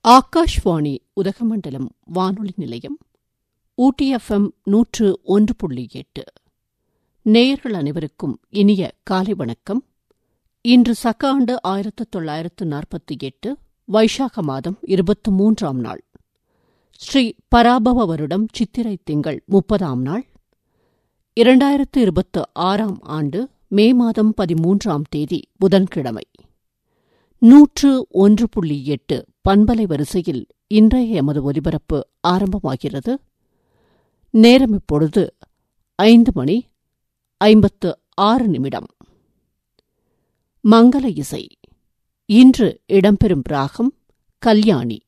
ஆகாஷ்வாணி உதகமண்டலம் வானொலி நிலையம் ஊட்டி எஃப்எம் நூற்று ஒன்று புள்ளி எட்டு நேயர்கள் அனைவருக்கும் இனிய காலை வணக்கம் இன்று சக ஆண்டு ஆயிரத்து தொள்ளாயிரத்து நாற்பத்தி எட்டு வைசாக மாதம் இருபத்து மூன்றாம் நாள் ஸ்ரீ பராபவ வருடம் சித்திரை திங்கள் முப்பதாம் நாள் இரண்டாயிரத்து இருபத்து ஆறாம் ஆண்டு மே மாதம் பதிமூன்றாம் தேதி புதன்கிழமை நூற்று ஒன்று புள்ளி எட்டு பண்பலை வரிசையில் இன்றைய எமது ஒலிபரப்பு ஆரம்பமாகிறது நேரம் இப்பொழுது ஐந்து மணி ஐம்பத்து ஆறு நிமிடம் மங்கள இசை இன்று இடம்பெறும் ராகம் கல்யாணி